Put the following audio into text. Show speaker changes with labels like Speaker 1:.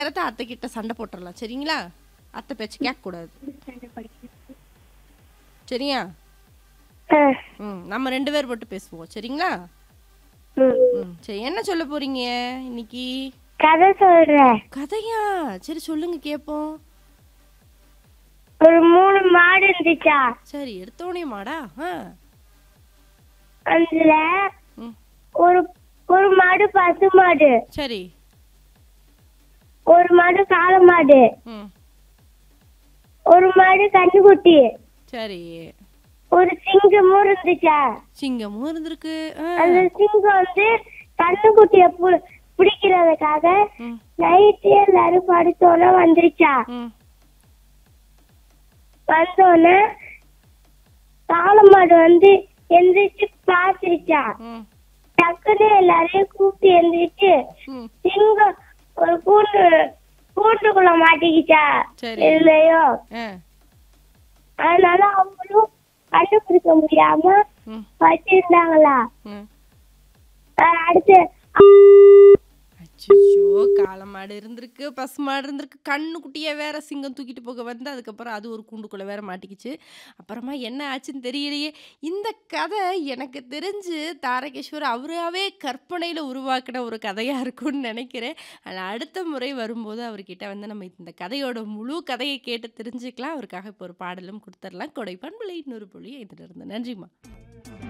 Speaker 1: நேரத்தை அத்தை கிட்ட சண்டை போட்டுடலாம் சரிங்களா அத்தை பேச்சு கேட்கக்கூடாது சரியா
Speaker 2: ஆ,
Speaker 1: ம் நம்ம ரெண்டு பேர் மட்டும் பேசுவோம் சரிங்களா
Speaker 2: ம்.
Speaker 1: ம் சரி என்ன சொல்ல போறீங்க இன்னைக்கு
Speaker 2: கதை சொல்றேன்
Speaker 1: கதையா சரி சொல்லுங்க கேட்போம்
Speaker 2: ஒரு மூணு மாடு இருந்துச்சா
Speaker 1: சரி எடுத்தோடனே மாடா ஆ
Speaker 2: அதுல
Speaker 1: ம்
Speaker 2: ஒரு ஒரு மாடு பசு மாடு
Speaker 1: சரி
Speaker 2: ஒரு மாடு காளை மாடு
Speaker 1: ம்
Speaker 2: ஒரு மாடு கன்னுக்குட்டி
Speaker 1: சரி
Speaker 2: ஒரு சிங்கமும் இருந்துச்சா
Speaker 1: சிங்கமும் இருந்திருக்கு ஆ
Speaker 2: அந்த சிங்கம் வந்து கன்னுக்குட்டிய பு- பிடிக்கிறதுக்காக
Speaker 1: ம்
Speaker 2: நைட்டு எல்லாரும் படுத்தோன்னே வந்துருச்சா
Speaker 1: ம்
Speaker 2: வந்தோடனே காளை மாடு வந்து எந்திரிச்சு பாத்துருச்சா
Speaker 1: ம்
Speaker 2: டக்குன்னு எல்லாரையும் கூப்பிட்டு எந்திரிச்சு
Speaker 1: ம்
Speaker 2: சிங்கம் ஒரு கூண்டு கூண்டுக்குள்ள மாட்டிக்கிச்சா
Speaker 1: சரி.
Speaker 2: இல்லையோ
Speaker 1: ஆ
Speaker 2: அதனால அவங்களும் கண்டுபிடிக்க முடியாம
Speaker 1: ம்
Speaker 2: வச்சிருந்தாங்களா
Speaker 1: ம்
Speaker 2: அஹ் அடுத்து
Speaker 1: அச்சோ காளமாடு இருந்திருக்கு பசுமாடு இருந்திருக்கு கண்ணுக்குட்டியை வேற சிங்கம் தூக்கிட்டு போக வந்து அதுக்கப்புறம் அது ஒரு கூண்டுக்குள்ளே வேற மாட்டிக்கிச்சு அப்புறமா என்ன ஆச்சுன்னு தெரியலையே இந்த கதை எனக்கு தெரிஞ்சு தாரகேஸ்வர் அவராகவே கற்பனையில் உருவாக்கின ஒரு கதையாக இருக்கும்னு நினைக்கிறேன் ஆனால் அடுத்த முறை வரும்போது அவர்கிட்ட வந்து நம்ம இந்த கதையோட முழு கதையை கேட்டு தெரிஞ்சுக்கலாம் அவருக்காக இப்போ ஒரு பாடலும் கொடுத்துடலாம் கொடைப்பான் விலை இன்னொரு புள்ளி இதிலிருந்து நன்றிம்மா